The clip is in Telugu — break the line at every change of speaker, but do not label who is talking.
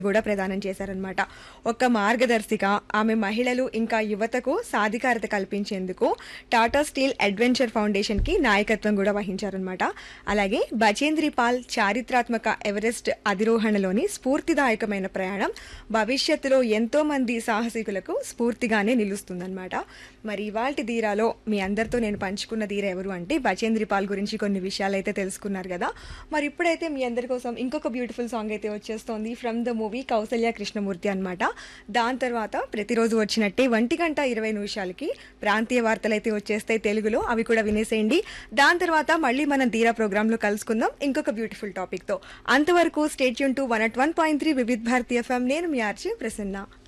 కూడా ప్రదానం చేశారనమాట ఒక మార్గదర్శిగా ఆమె మహిళలు ఇంకా యువతకు సాధికారత కల్పించేందుకు టాటా స్టీల్ అడ్వెంచర్ ఫౌండేషన్ కి నాయకత్వం కూడా వహించారనమాట అలాగే బచేంద్రి పాల్ చారిత్రాత్మక ఎవరెస్ట్ అధిరోహణలోని స్ఫూర్తిదాయకమైన ప్రయాణం భవిష్యత్తులో ఎంతో మంది సాహసికులకు స్ఫూర్తిగానే నిలుస్తుందన్నమాట మరి ఇవాల్టి ధీరాలో మీ అందరితో నేను పంచుకున్న ధీర ఎవరు అంటే బచేంద్రి పాల్ గురించి కొన్ని విషయాలు అయితే తెలుసుకున్నారు కదా మరి ఇప్పుడైతే మీ అందరి కోసం ఇంకొక బ్యూటిఫుల్ సాంగ్ అయితే వచ్చేస్తోంది from the movie Kousalya Krishnamurthy అన్నమాట దాని తర్వాత ప్రతిరోజు వచ్చినట్టే ఒంటి గంట ఇరవై నిమిషాలకి ప్రాంతీయ వార్తలు అయితే వచ్చేస్తాయి తెలుగులో అవి కూడా వినేసేయండి దాని తర్వాత మళ్ళీ మనం ధీరా ప్రోగ్రాంలో కలుసుకుందాం ఇంకొక బ్యూటిఫుల్ టాపిక్తో అంతవరకు stay tuned to one at one point three Vividh Bharatiya FM నేను మీ ఆర్జే ప్రసన్న